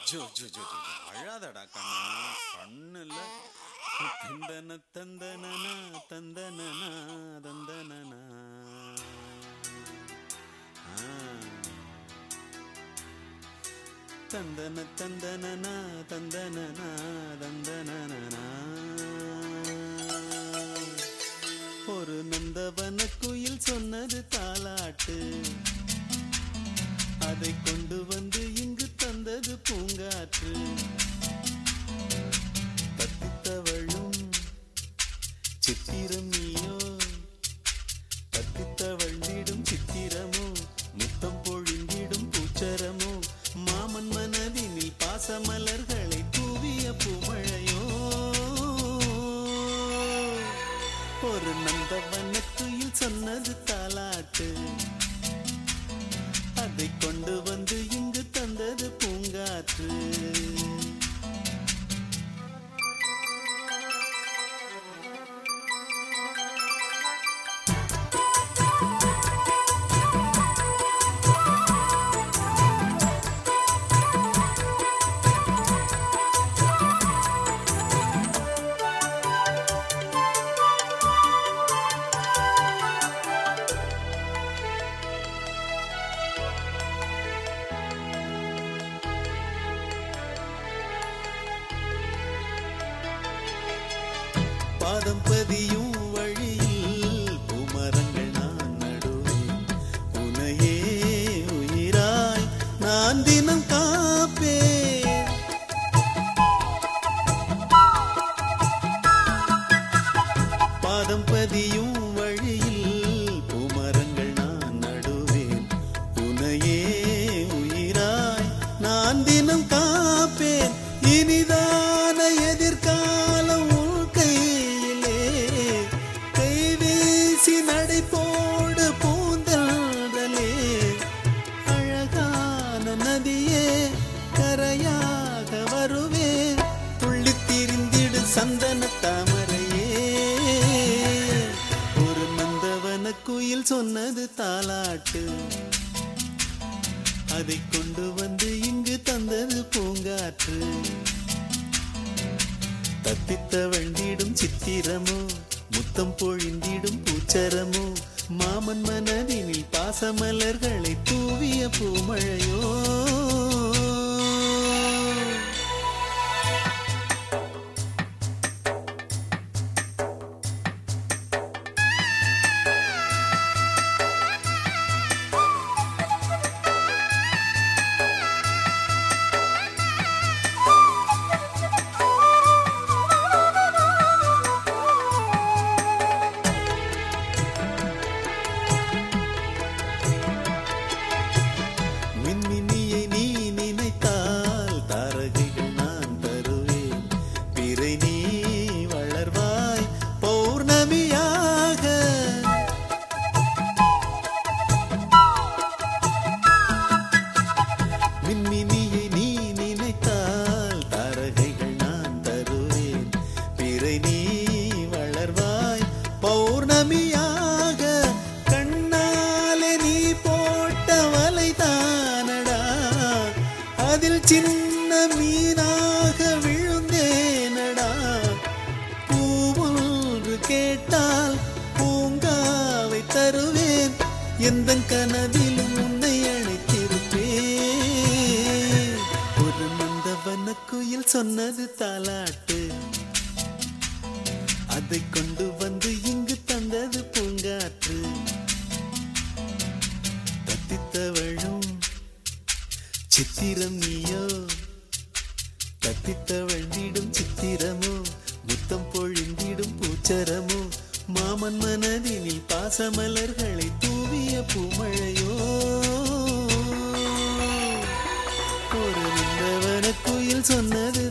Joe ஜோ ஜோ ஜோ அழாதடா கண்ணா கண்ணுல தந்தன தந்தனனா தந்தனனா தந்தனனா ஆ. தந்தன தந்தனனா தந்தனனா தந்தனனா ஒரு நந்தவன குயில் சொன்னது தாலாட்டு அதை கொண்டு வந்து இங்கு தந்தது பூங்காற்று தத்தித்தவளும் சித்திரம் நீயோ தத்தித்தவள் நீடும் சித்திரமோ முத்தம் பொழிந்திடும் பூச்சரமோ மாமன் மனதினில் பாசமலர்களை தூவிய பூமழையோ ஒரு நந்தவனக்குயில் சொன்னது தாலாட்டு அதை கொண்டு வந்து இங்கு தந்தது பூங்காற்று பாதம் பதியும் வழியில் பூமரங்கள் நான் நடுவேன் உனையே உயிராய் நான் தினம் காப்பேன் பாதம் பதியும் வழியில் பூமரங்கள் நான் நடுவேன் உனையே உயிராய் நான் தினம் காப்பேன் இனிதான எதிர்காலம் உன் கையிலே கைவீசி நடை போடு பூந்தலே அழகான நதியே கரையாக வருவேன் துள்ளித் திரிந்திடு சந்தன தாமரையே ஒரு நந்தவன குயில் சொன்னது தாலாட்டு அதை கொண்டு வந்து இங்கு தந்தது பூங்காற்று தத்தித்தவழ்ந்திடும் சித்திரமோ முத்தம் பொழிந்திடும் பூச்சரமோ மாமன் மனதினில் பாசமலர்களை தூவிய பூமழையோ மின்மினியை நீ நினைத்தால் தாரகைகள் நான் தருவேன் பிறை நீ வளர்வாய் பௌர்ணமியாக மின்மினியை நீ நினைத்தால் தாரகைகள் நான் தருவேன் பிறை நீ வளர்வாய் பௌர்ணமியாக கண்ணாலே நீ போட்ட வலை தானடா அதில் சின்ன மீனாக விழுந்தேனடா பூவொன்று கேட்டால் பூங்காவை தருவேன் எந்த கனவிலும் உன்னை அழைத்திருப்பேன் ஒரு நந்தவன குயில் சொன்னது தாலாட்டு அதை கொண்டு வந்து இங்கு தந்தது பூங்காற்று தத்தித்தவழும் சித்திரம் நீயோ தத்தித்தவள் நீடும் சித்திரமோ முத்தம் பொழிந்திடும் பூச்சரமோ மாமன் மனதினில் பாசமலர்களை தூவிய பூமழையோ ஒரு நின்றவன குயில் சொன்னது